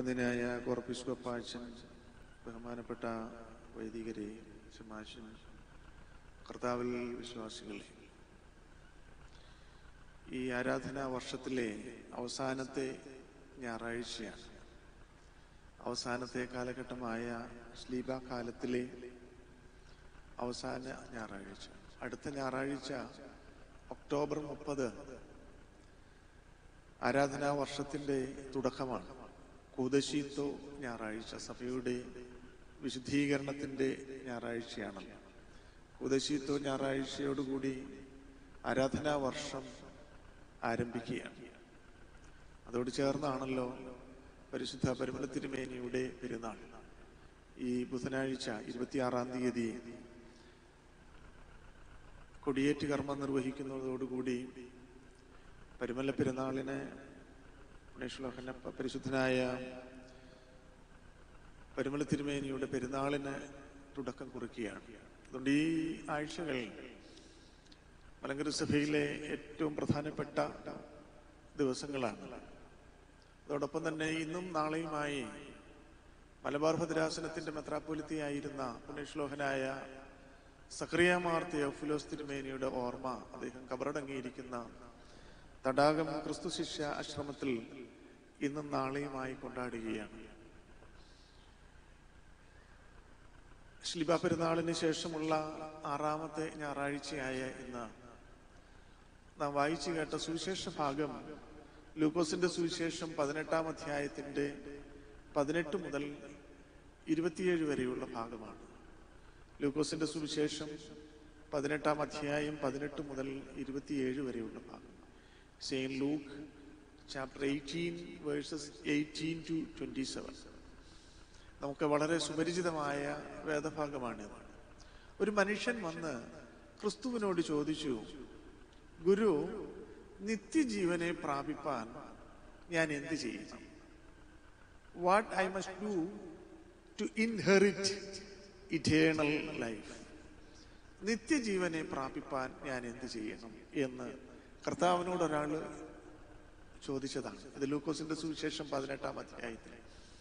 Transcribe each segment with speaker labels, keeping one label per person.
Speaker 1: വന്ദനായ കോർപ്പിസ്വപ്പാച്ചൻ ബഹുമാനപ്പെട്ട വൈദികരെ ശമാശൻ കർത്താവിൽ വിശ്വാസികളെ ഈ ആരാധനാ വർഷത്തിലെ അവസാനത്തെ ഞായറാഴ്ചയാണ് അവസാനത്തെ കാലഘട്ടമായ സ്ലീബ കാലത്തിലെ അവസാന ഞായറാഴ്ച അടുത്ത ഞായറാഴ്ച ഒക്ടോബർ മുപ്പത് ആരാധനാ വർഷത്തിന്റെ തുടക്കമാണ് കൂതശീത്തോ ഞായറാഴ്ച സഭയുടെ വിശുദ്ധീകരണത്തിന്റെ ഞായറാഴ്ചയാണല്ലോ കൂതശീത്തോ ഞായറാഴ്ചയോടുകൂടി ആരാധനാ വർഷം ആരംഭിക്കുകയാണ് അതോട് ചേർന്നാണല്ലോ പരിശുദ്ധ പരിമല തിരുമേനിയുടെ പെരുന്നാൾ ഈ ബുധനാഴ്ച ഇരുപത്തിയാറാം തീയതി കൊടിയേറ്റ് കർമ്മം നിർവഹിക്കുന്നതോടുകൂടി പരിമല പെരുന്നാളിന് പുണ്യശ്ലോകന പരിശുദ്ധനായ പരിമല തിരുമേനിയുടെ പെരുന്നാളിന് തുടക്കം കുറിക്കുകയാണ് അതുകൊണ്ട് ഈ ആഴ്ചകൾ മലങ്കര സഭയിലെ ഏറ്റവും പ്രധാനപ്പെട്ട ദിവസങ്ങളാണ് അതോടൊപ്പം തന്നെ ഇന്നും നാളെയുമായി മലബാർ ഭദ്രാസനത്തിന്റെ മെത്രാപ്പൊലിത്തിയായിരുന്ന പുണ്യശ്ലോകനായ സക്രിയ മാർ തിയോഫിലോസ് തിരുമേനിയുടെ ഓർമ്മ അദ്ദേഹം കബറടങ്ങിയിരിക്കുന്ന തടാകം ക്രിസ്തു ശിഷ്യ ആശ്രമത്തിൽ ഇന്നും നാളെയുമായി കൊണ്ടാടുകയാണ് ശ്ലിബ പെരുന്നാളിന് ശേഷമുള്ള ആറാമത്തെ ഞായറാഴ്ചയായ ഇന്ന് നാം വായിച്ചു കേട്ട സുവിശേഷ ഭാഗം ലൂക്കോസിന്റെ സുവിശേഷം പതിനെട്ടാം അധ്യായത്തിന്റെ പതിനെട്ട് മുതൽ ഇരുപത്തിയേഴ് വരെയുള്ള ഭാഗമാണ് ലൂക്കോസിന്റെ സുവിശേഷം പതിനെട്ടാം അധ്യായം പതിനെട്ട് മുതൽ ഇരുപത്തിയേഴ് വരെയുള്ള ഭാഗം saint Luke chapter eighteen verses eighteen to twenty seven നമുക്ക് വളരെ സുപരിചിതമായ വേദഭാഗമാണിത് ഒരു മനുഷ്യൻ വന്ന് ക്രിസ്തുവിനോട് ചോദിച്ചു ഗുരു നിത്യജീവനെ പ്രാപിപ്പാൻ ഞാൻ എന്ത് ചെയ്യണം what I must do to inherit eternal life നിത്യജീവനെ പ്രാപിപ്പാൻ ഞാൻ എന്ത് ചെയ്യണം എന്ന് കർത്താവിനോട് ഒരാൾ ചോദിച്ചതാണ് ഇത് ലൂക്കോസിന്റെ സുവിശേഷം പതിനെട്ടാം അധ്യായത്തിൽ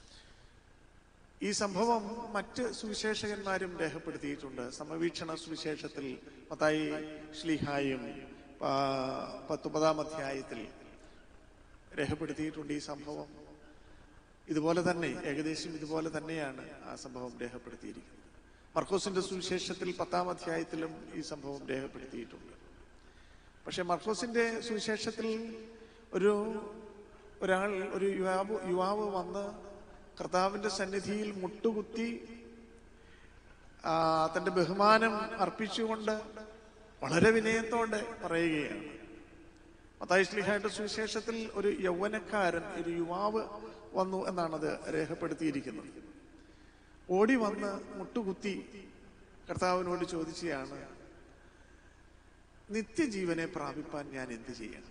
Speaker 1: ഈ സംഭവം മറ്റ് സുവിശേഷകന്മാരും രേഖപ്പെടുത്തിയിട്ടുണ്ട് സമവീക്ഷണ സുവിശേഷത്തിൽ മത്തായി ശ്ലീഹായും ആ, പത്തൊമ്പതാം അധ്യായത്തിൽ രേഖപ്പെടുത്തിയിട്ടുണ്ട് ഈ സംഭവം ഇതുപോലെ തന്നെ ഏകദേശം ഇതുപോലെ തന്നെയാണ് ആ സംഭവം രേഖപ്പെടുത്തിയിരിക്കുന്നത് മർക്കോസിന്റെ സുവിശേഷത്തിൽ പത്താം അധ്യായത്തിലും ഈ സംഭവം രേഖപ്പെടുത്തിയിട്ടുണ്ട് പക്ഷെ മർക്കോസിന്റെ സുവിശേഷത്തിൽ ഒരു ഒരാൾ ഒരു യുവാവ് യുവാവ് വന്ന് കർത്താവിന്റെ സന്നിധിയിൽ മുട്ടുകുത്തി ആ, തന്റെ ബഹുമാനം അർപ്പിച്ചുകൊണ്ട് വളരെ വിനയത്തോടെ പറയുകയാണ് മത്തായി ശ്ലീഹായുടെ സുവിശേഷത്തിൽ ഒരു യൗവനക്കാരൻ ഒരു യുവാവ് വന്നു എന്നാണത് രേഖപ്പെടുത്തിയിരിക്കുന്നത് ഓടി വന്ന് മുട്ടുകുത്തി കർത്താവിനോട് ചോദിക്കുകയാണ് നിത്യജീവനെ പ്രാപിപ്പാൻ ഞാൻ എന്ത് ചെയ്യണം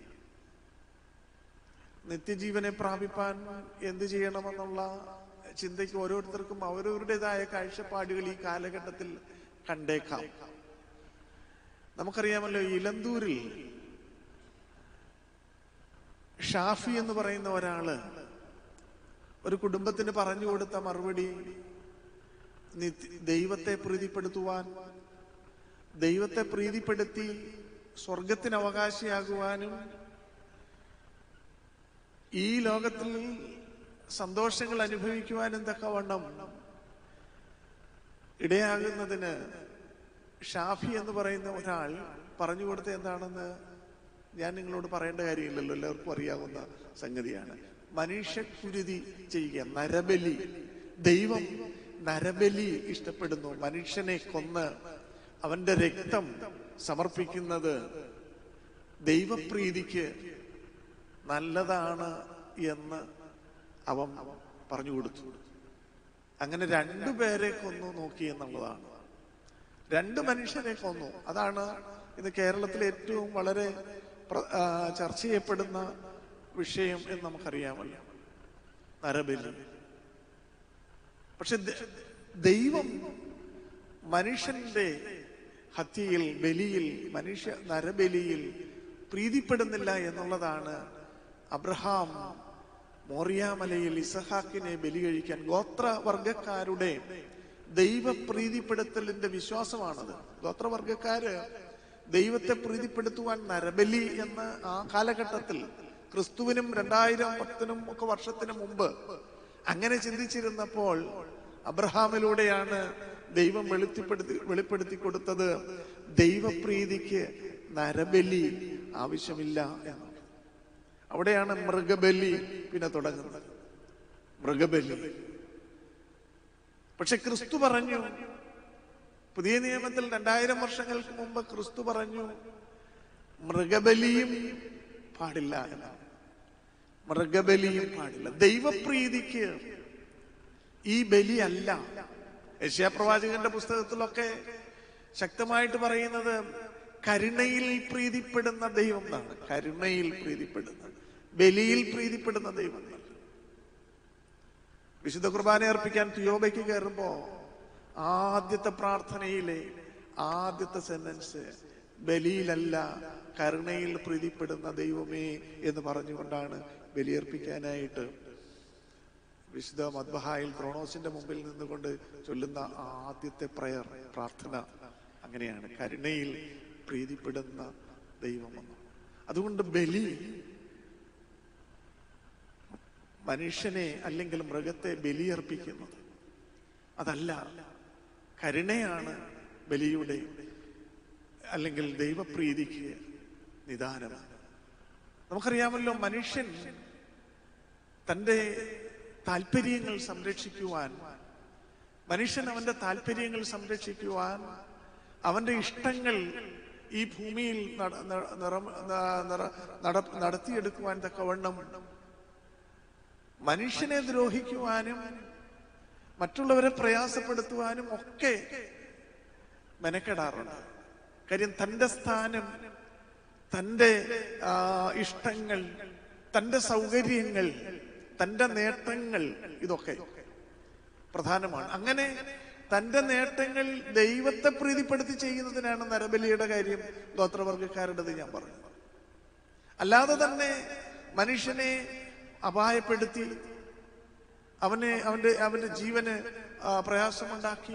Speaker 1: നിത്യജീവനെ പ്രാപിപ്പാൻ എന്ത് ചെയ്യണമെന്നുള്ള ചിന്തയ്ക്ക് ഓരോരുത്തർക്കും അവരവരുടേതായ കാഴ്ചപ്പാടുകൾ ഈ കാലഘട്ടത്തിൽ കണ്ടേക്കാം നമുക്കറിയാമല്ലോ ഇലന്തൂരിൽ ഷാഫി എന്ന് പറയുന്ന ഒരാള് ഒരു കുടുംബത്തിന് പറഞ്ഞു കൊടുത്ത മറുപടി നിത്യ- ദൈവത്തെ പ്രീതിപ്പെടുത്തുവാൻ ദൈവത്തെ പ്രീതിപ്പെടുത്തി സ്വർഗത്തിന് അവകാശിയാകുവാനും ഈ ലോകത്തിൽ സന്തോഷങ്ങൾ അനുഭവിക്കുവാനും തക്കവണ്ണം ഇടയാകുന്നതിന് ഷാഫി എന്ന് പറയുന്ന ഒരാൾ പറഞ്ഞു കൊടുത്ത എന്താണെന്ന് ഞാൻ നിങ്ങളോട് പറയേണ്ട കാര്യമില്ലല്ലോ എല്ലാവർക്കും അറിയാവുന്ന സംഗതിയാണ് മനുഷ്യക്കുരുതി ചെയ്യുക നരബലി ദൈവം നരബലി ഇഷ്ടപ്പെടുന്നു മനുഷ്യനെ കൊന്ന് അവന്റെ രക്തം സമർപ്പിക്കുന്നത് ദൈവപ്രീതിക്ക് നല്ലതാണ് എന്ന് അവൻ പറഞ്ഞു കൊടുത്തു അങ്ങനെ രണ്ടുപേരെ കൊന്നു നോക്കി എന്നുള്ളതാണ് രണ്ട് മനുഷ്യരെ കൊന്നു അതാണ് ഇന്ന് കേരളത്തിലെ ഏറ്റവും വളരെ പ്ര- ആ, ചർച്ച ചെയ്യപ്പെടുന്ന വിഷയം എന്ന് നമുക്കറിയാമല്ലോ നരബലി പക്ഷെ ദ- ദൈവം മനുഷ്യന്റെ ഹത്യയിൽ ബലിയിൽ മനുഷ്യ നരബലിയിൽ പ്രീതിപ്പെടുന്നില്ല എന്നുള്ളതാണ് അബ്രഹാം മോറിയാമലയിൽ ഇസഹാക്കിനെ ബലി കഴിക്കാൻ ഗോത്രവർഗക്കാരുടെ ദൈവപ്രീതിപ്പെടുത്തലിന്റെ വിശ്വാസമാണത് ഗോത്രവർഗക്കാര് ദൈവത്തെ പ്രീതിപ്പെടുത്തുവാൻ നരബലി എന്ന ആ കാലഘട്ടത്തിൽ ക്രിസ്തുവിനും രണ്ടായിരം പത്തിനും ഒക്കെ വർഷത്തിന് മുമ്പ് അങ്ങനെ ചിന്തിച്ചിരുന്നപ്പോൾ അബ്രഹാമിലൂടെയാണ് ദൈവം വെളുത്തിപ്പെടുത്തി വെളിപ്പെടുത്തി കൊടുത്തത് ദൈവപ്രീതിക്ക് നരബലി ആവശ്യമില്ല എന്ന് അവിടെയാണ് മൃഗബലി പിന്നെ തുടങ്ങുന്നത് മൃഗബലി പക്ഷെ ക്രിസ്തു പറഞ്ഞു പുതിയ നിയമത്തിൽ രണ്ടായിരം വർഷങ്ങൾക്ക് മുമ്പ് ക്രിസ്തു പറഞ്ഞു മൃഗബലിയും പാടില്ല എന്നാണ് മൃഗബലിയും പാടില്ല ദൈവപ്രീതിക്ക് ഈ ബലി അല്ല യശയാപ്രവാചകന്റെ പുസ്തകത്തിലൊക്കെ ശക്തമായിട്ട് പറയുന്നത് കരുണയിൽ പ്രീതിപ്പെടുന്ന ദൈവം എന്നാണ് കരുണയിൽ പ്രീതിപ്പെടുന്ന ബലിയിൽ പ്രീതിപ്പെടുന്ന ദൈവം എന്നല്ല വിശുദ്ധ കുർബാന അർപ്പിക്കാൻ തിയോബയ്ക്ക് കയറുമ്പോ ആദ്യത്തെ പ്രാർത്ഥനയിലെ ആദ്യത്തെ സെന്റൻസ് ബലിയിലല്ല കരുണയിൽ പ്രീതിപ്പെടുന്ന ദൈവമേ എന്ന് പറഞ്ഞുകൊണ്ടാണ് ബലിയർപ്പിക്കാനായിട്ട് വിശുദ്ധ മദ്ബഹായിൽ ക്രോണോസിന്റെ മുമ്പിൽ നിന്നുകൊണ്ട് ചൊല്ലുന്ന ആദ്യത്തെ പ്രയർ പ്രാർത്ഥന അങ്ങനെയാണ് കരുണയിൽ പ്രീതിപ്പെടുന്ന ദൈവമെന്ന് അതുകൊണ്ട് ബലി മനുഷ്യനെ അല്ലെങ്കിൽ മൃഗത്തെ ബലിയർപ്പിക്കുന്നത് അതല്ല കരുണയാണ് ബലിയുടെ അല്ലെങ്കിൽ ദൈവപ്രീതിക്ക് നിദാനമാണ് നമുക്കറിയാമല്ലോ മനുഷ്യൻ തൻ്റെ താല്പര്യങ്ങൾ സംരക്ഷിക്കുവാൻ മനുഷ്യൻ അവന്റെ താല്പര്യങ്ങൾ സംരക്ഷിക്കുവാൻ അവന്റെ ഇഷ്ടങ്ങൾ ഈ ഭൂമിയിൽ നട- ന- നിറം- ന- നിറ- നട- നടത്തിയെടുക്കുവാൻ തക്കവണ്ണം മനുഷ്യനെ ദ്രോഹിക്കുവാനും മറ്റുള്ളവരെ പ്രയാസപ്പെടുത്തുവാനും ഒക്കെ മെനക്കെടാറുണ്ട് കാര്യം തന്റെ സ്ഥാനം തന്റെ ആ, ഇഷ്ടങ്ങൾ തന്റെ സൗകര്യങ്ങൾ തന്റെ നേട്ടങ്ങൾ ഇതൊക്കെ പ്രധാനമാണ് അങ്ങനെ തന്റെ നേട്ടങ്ങൾ ദൈവത്തെ പ്രീതിപ്പെടുത്തി ചെയ്യുന്നതിനാണ് നരബലിയുടെ കാര്യം ഗോത്രവർഗക്കാരുടേത് ഞാൻ പറഞ്ഞത് അല്ലാതെ തന്നെ മനുഷ്യനെ അപായപ്പെടുത്തി അവനെ അവന്റെ അവന്റെ ജീവന് ആ, പ്രയാസമുണ്ടാക്കി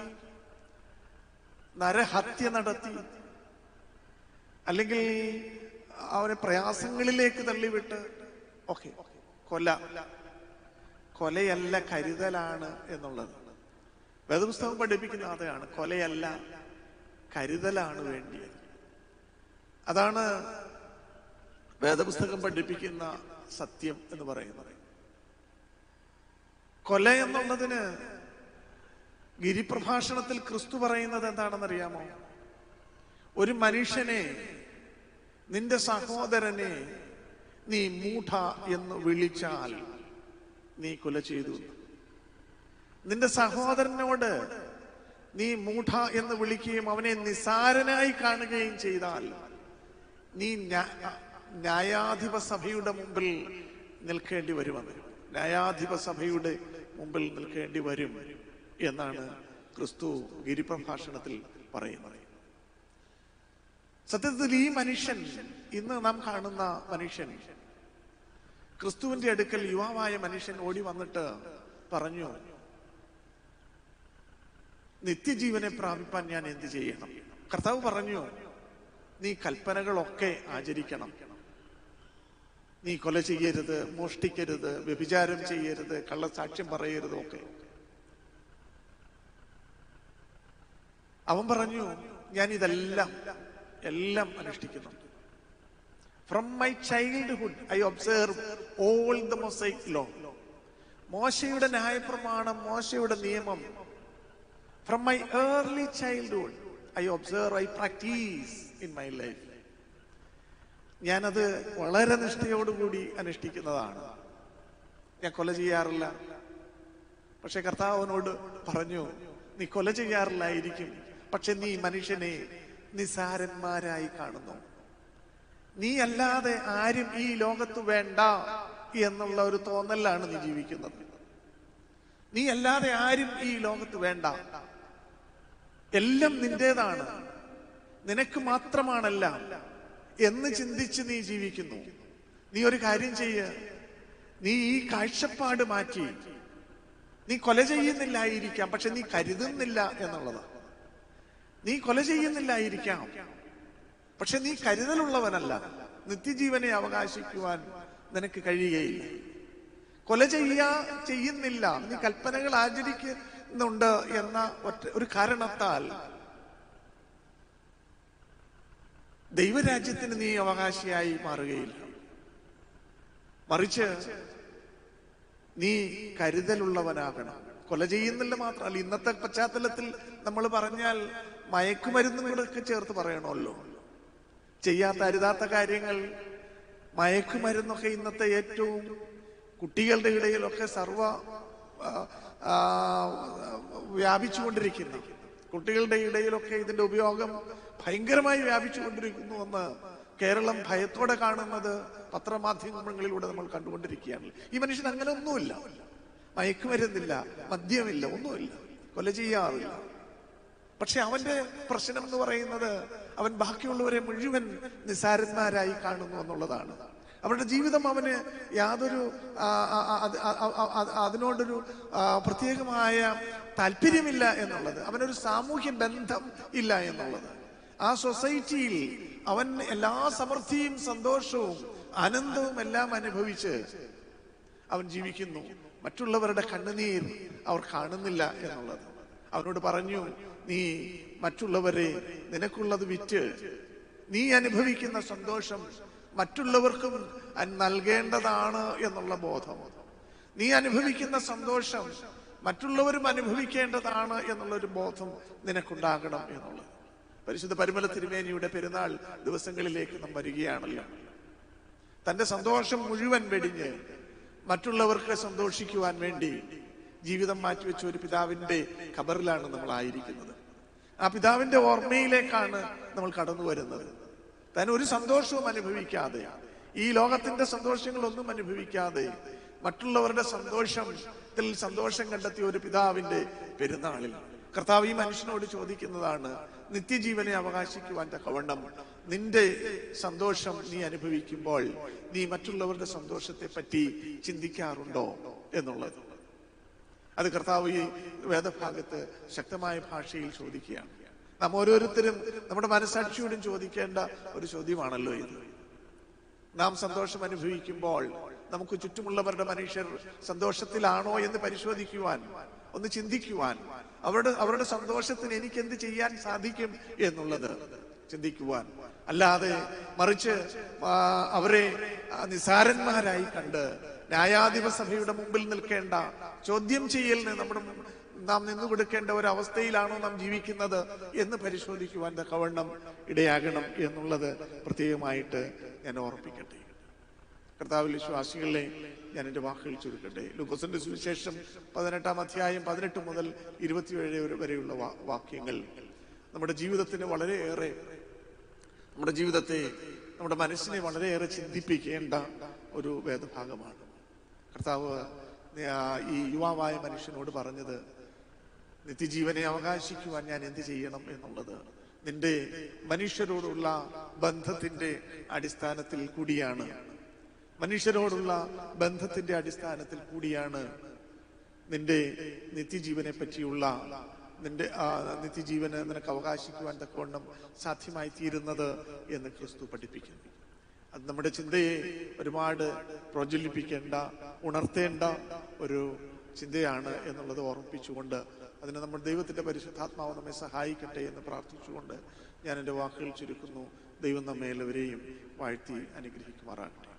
Speaker 1: നരഹത്യ നടത്തി അല്ലെങ്കിൽ അവനെ പ്രയാസങ്ങളിലേക്ക് തള്ളിവിട്ട് ഓക്കെ കൊല കൊലയല്ല കരുതലാണ് എന്നുള്ളത് വേദപുസ്തകം പഠിപ്പിക്കുന്ന അതാണ് കൊലയല്ല കരുതലാണ് വേണ്ടിയത് അതാണ് വേദപുസ്തകം പഠിപ്പിക്കുന്ന സത്യം എന്ന് പറയുന്നത് കൊല എന്നുള്ളതിന് ഗിരിപ്രഭാഷണത്തിൽ ക്രിസ്തു പറയുന്നത് എന്താണെന്നറിയാമോ ഒരു മനുഷ്യനെ നിന്റെ സഹോദരനെ നീ മൂഢ എന്ന് വിളിച്ചാൽ നീ കൊല ചെയ്തു നിന്റെ സഹോദരനോട് നീ മൂഢ എന്ന് വിളിക്കുകയും അവനെ നിസാരനായി കാണുകയും ചെയ്താൽ നീ ന്യാ- ന്യായാധിപ സഭയുടെ മുമ്പിൽ നിൽക്കേണ്ടി വരുമെന്ന് ന്യായാധിപ സഭയുടെ മുമ്പിൽ നിൽക്കേണ്ടി വരും എന്നാണ് ക്രിസ്തു ഗിരിപ്രഭാഷണത്തിൽ പറയുന്നത് സത്യത്തിൽ ഈ മനുഷ്യൻ ഇന്ന് നാം കാണുന്ന മനുഷ്യൻ ക്രിസ്തുവിന്റെ അടുക്കൽ യുവാവായ മനുഷ്യൻ ഓടി വന്നിട്ട് പറഞ്ഞു നിത്യജീവനെ പ്രാപിപ്പാൻ ഞാൻ എന്ത് ചെയ്യണം കർത്താവ് പറഞ്ഞു നീ കൽപ്പനകളൊക്കെ ആചരിക്കണം നീ കൊല ചെയ്യരുത് മോഷ്ടിക്കരുത് വ്യഭിചാരം ചെയ്യരുത് കള്ളസാക്ഷ്യം പറയരുത് ഒക്കെ അവൻ പറഞ്ഞു ഞാൻ ഇതെല്ലാം എല്ലാം അനുഷ്ഠിക്കുന്നുണ്ട് from my childhood I observe all the Mosaic law മോശയുടെ ന്യായപ്രമാണം മോശയുടെ നിയമം from my early childhood I observe I practice in my life ഞാനത് വളരെ നിഷ്ഠയോടുകൂടി അനുഷ്ഠിക്കുന്നതാണ് ഞാൻ കൊല ചെയ്യാറില്ല പക്ഷെ കർത്താവിനോട് പറഞ്ഞു നീ കൊല ചെയ്യാറില്ലായിരിക്കും പക്ഷെ നീ മനുഷ്യനെ നിസാരന്മാരായി കാണുന്നു നീ അല്ലാതെ ആരും ഈ ലോകത്ത് വേണ്ട എന്നുള്ള ഒരു തോന്നലാണ് നീ ജീവിക്കുന്നത് നീ അല്ലാതെ ആരും ഈ ലോകത്ത് വേണ്ട എല്ലാം നിന്റേതാണ് നിനക്ക് മാത്രമാണെല്ലാം എന്ന് ചിന്തിച്ച് നീ ജീവിക്കുന്നു നീ ഒരു കാര്യം ചെയ്യ നീ ഈ കാഴ്ചപ്പാട് മാറ്റി നീ കൊല ചെയ്യുന്നില്ലായിരിക്കാം പക്ഷെ നീ കരുതുന്നില്ല എന്നുള്ളതാണ് നീ കൊല ചെയ്യുന്നില്ലായിരിക്കാം പക്ഷെ നീ കരുതലുള്ളവനല്ല നിത്യജീവനെ അവകാശിക്കുവാൻ നിനക്ക് കഴിയുകയില്ല കൊല ചെയ്യാ ചെയ്യുന്നില്ല നീ കൽപ്പനകൾ ആചരിക്കുന്നുണ്ട് എന്ന ഒറ്റ ഒരു കാരണത്താൽ ദൈവരാജ്യത്തിന് നീ അവകാശിയായി മാറുകയില്ല മറിച്ച് നീ കരുതലുള്ളവനാകണം കൊല ചെയ്യുന്നില്ല മാത്രമല്ല ഇന്നത്തെ പശ്ചാത്തലത്തിൽ നമ്മൾ പറഞ്ഞാൽ മയക്കുമരുന്നും കൂടെ ഒക്കെ ചേർത്ത് പറയണമല്ലോ ചെയ്യാത്ത അരുതാത്ത കാര്യങ്ങൾ മയക്കുമരുന്നൊക്കെ ഇന്നത്തെ ഏറ്റവും കുട്ടികളുടെ ഇടയിലൊക്കെ സർവ ആ, ആ, വ്യാപിച്ചുകൊണ്ടിരിക്കുന്നു കുട്ടികളുടെ ഇടയിലൊക്കെ ഇതിന്റെ ഉപയോഗം ഭയങ്കരമായി വ്യാപിച്ചുകൊണ്ടിരിക്കുന്നു എന്ന് കേരളം ഭയത്തോടെ കാണുന്നത് പത്രമാധ്യമങ്ങളിലൂടെ നമ്മൾ കണ്ടുകൊണ്ടിരിക്കുകയാണ് ഈ മനുഷ്യൻ അങ്ങനെ ഒന്നുമില്ല മയക്കുമരുന്നില്ല മദ്യമില്ല ഒന്നുമില്ല കൊല ചെയ്യാറില്ല പക്ഷെ അവന്റെ പ്രശ്നം എന്ന് പറയുന്നത് അവൻ ബാക്കിയുള്ളവരെ മുഴുവൻ നിസാരന്മാരായി കാണുന്നു എന്നുള്ളതാണ് അവരുടെ ജീവിതം അവന് യാതൊരു ആ, ആ, ആ, അത്, ആ, ആ, ആ, ആ, അതിനോടൊരു ആ, പ്രത്യേകമായ താല്പര്യമില്ല എന്നുള്ളത് അവനൊരു സാമൂഹ്യ ബന്ധം ഇല്ല എന്നുള്ളത് ആ സൊസൈറ്റിയിൽ അവൻ എല്ലാ സമൃദ്ധിയും സന്തോഷവും ആനന്ദവും എല്ലാം അനുഭവിച്ച് അവൻ ജീവിക്കുന്നു മറ്റുള്ളവരുടെ കണ്ണുനീർ അവർ കാണുന്നില്ല എന്നുള്ളത് അവനോട് പറഞ്ഞു നീ മറ്റുള്ളവരെ നിനക്കുള്ളത് വിറ്റ് നീ അനുഭവിക്കുന്ന സന്തോഷം മറ്റുള്ളവർക്കും അൻ- നൽകേണ്ടതാണ് എന്നുള്ള ബോധം നീ അനുഭവിക്കുന്ന സന്തോഷം മറ്റുള്ളവരും അനുഭവിക്കേണ്ടതാണ് എന്നുള്ളൊരു ബോധം നിനക്കുണ്ടാകണം എന്നുള്ളത് പരിശുദ്ധ പരിമല തിരുമേനിയുടെ പെരുന്നാൾ ദിവസങ്ങളിലേക്ക് നാം വരികയാണല്ലോ തന്റെ സന്തോഷം മുഴുവൻ വെടിഞ്ഞ് മറ്റുള്ളവർക്ക് സന്തോഷിക്കുവാൻ വേണ്ടി ജീവിതം മാറ്റിവെച്ച ഒരു പിതാവിന്റെ ഖബറിലാണ് നമ്മൾ ആയിരിക്കുന്നത് ആ പിതാവിന്റെ ഓർമ്മയിലേക്കാണ് നമ്മൾ കടന്നു വരുന്നത് താൻ ഒരു സന്തോഷവും അനുഭവിക്കാതെ ഈ ലോകത്തിന്റെ സന്തോഷങ്ങളൊന്നും അനുഭവിക്കാതെ മറ്റുള്ളവരുടെ സന്തോഷത്തിൽ സന്തോഷം കണ്ടെത്തിയ ഒരു പിതാവിന്റെ പെരുന്നാളിൽ കർത്താവ് ഈ മനുഷ്യനോട് ചോദിക്കുന്നതാണ് നിത്യജീവനെ അവകാശിക്കുവാൻ തക്കവണ്ണം നിന്റെ സന്തോഷം നീ അനുഭവിക്കുമ്പോൾ നീ മറ്റുള്ളവരുടെ സന്തോഷത്തെ പറ്റി ചിന്തിക്കാറുണ്ടോ എന്നുള്ളത് അത് കർത്താവ് ഈ വേദഭാഗത്ത് ശക്തമായ ഭാഷയിൽ ചോദിക്കുകയാണ് നാം ഓരോരുത്തരും നമ്മുടെ മനസാക്ഷിയോടും ചോദിക്കേണ്ട ഒരു ചോദ്യമാണല്ലോ ഇത് നാം സന്തോഷം അനുഭവിക്കുമ്പോൾ നമുക്ക് ചുറ്റുമുള്ളവരുടെ മനുഷ്യർ സന്തോഷത്തിലാണോ എന്ന് പരിശോധിക്കുവാൻ ഒന്ന് ചിന്തിക്കുവാൻ അവരുടെ അവരുടെ സന്തോഷത്തിന് എനിക്ക് എന്ത് ചെയ്യാൻ സാധിക്കും എന്നുള്ളത് ചിന്തിക്കുവാൻ അല്ലാതെ മറിച്ച് ആ, അവരെ ആ, നിസാരന്മാരായി കണ്ട് ന്യായാധിപ സഭയുടെ മുമ്പിൽ നിൽക്കേണ്ട ചോദ്യം ചെയ്യലിന് നമ്മുടെ മുമ്പ് നാം നിന്നു കൊടുക്കേണ്ട ഒരു അവസ്ഥയിലാണോ നാം ജീവിക്കുന്നത് എന്ന് പരിശോധിക്കുവാൻ തക്കവണ്ണം ഇടയാകണം എന്നുള്ളത് പ്രത്യേകമായിട്ട് ഞാൻ ഓർപ്പിക്കട്ടെ കർത്താവിൽ വിശ്വാസികളെ ഞാൻ എൻ്റെ വാക്കുകൾ ചുരുക്കട്ടെ ലൂക്കോസിന്റെ സുവിശേഷം പതിനെട്ടാം അധ്യായം പതിനെട്ട് മുതൽ ഇരുപത്തിയേഴ് വരെ- വരെയുള്ള വാ- വാക്യങ്ങൾ നമ്മുടെ ജീവിതത്തിന് വളരെയേറെ നമ്മുടെ ജീവിതത്തെ നമ്മുടെ മനസ്സിനെ വളരെയേറെ ചിന്തിപ്പിക്കേണ്ട ഒരു വേദഭാഗമാണ് കർത്താവ് ആ, ഈ യുവാവായ മനുഷ്യനോട് പറഞ്ഞത് നിത്യജീവനെ അവകാശിക്കുവാൻ ഞാൻ എന്ത് ചെയ്യണം എന്നുള്ളത് നിന്റെ മനുഷ്യരോടുള്ള ബന്ധത്തിന്റെ അടിസ്ഥാനത്തിൽ കൂടിയാണ് മനുഷ്യരോടുള്ള ബന്ധത്തിന്റെ അടിസ്ഥാനത്തിൽ കൂടിയാണ് നിന്റെ നിത്യജീവനെ പറ്റിയുള്ള നിന്റെ ആ, നിത്യജീവന് നിനക്ക് അവകാശിക്കുവാൻ തക്കവണ്ണം സാധ്യമായി തീരുന്നത് എന്ന് ക്രിസ്തു പഠിപ്പിക്കുന്നു അത് നമ്മുടെ ചിന്തയെ ഒരുപാട് പ്രോജ്വലിപ്പിക്കേണ്ട ഉണർത്തേണ്ട ഒരു ചിന്തയാണ് എന്നുള്ളത് ഓർമ്മിപ്പിച്ചുകൊണ്ട് അതിന് നമ്മൾ ദൈവത്തിന്റെ പരിശുദ്ധാത്മാവ് നമ്മെ സഹായിക്കട്ടെ എന്ന് പ്രാർത്ഥിച്ചുകൊണ്ട് ഞാൻ എൻ്റെ വാക്കുകൾ ചുരുക്കുന്നു ദൈവം നമ്മെ എല്ലാവരെയും വാഴ്ത്തി അനുഗ്രഹിക്കുമാറാകട്ടെ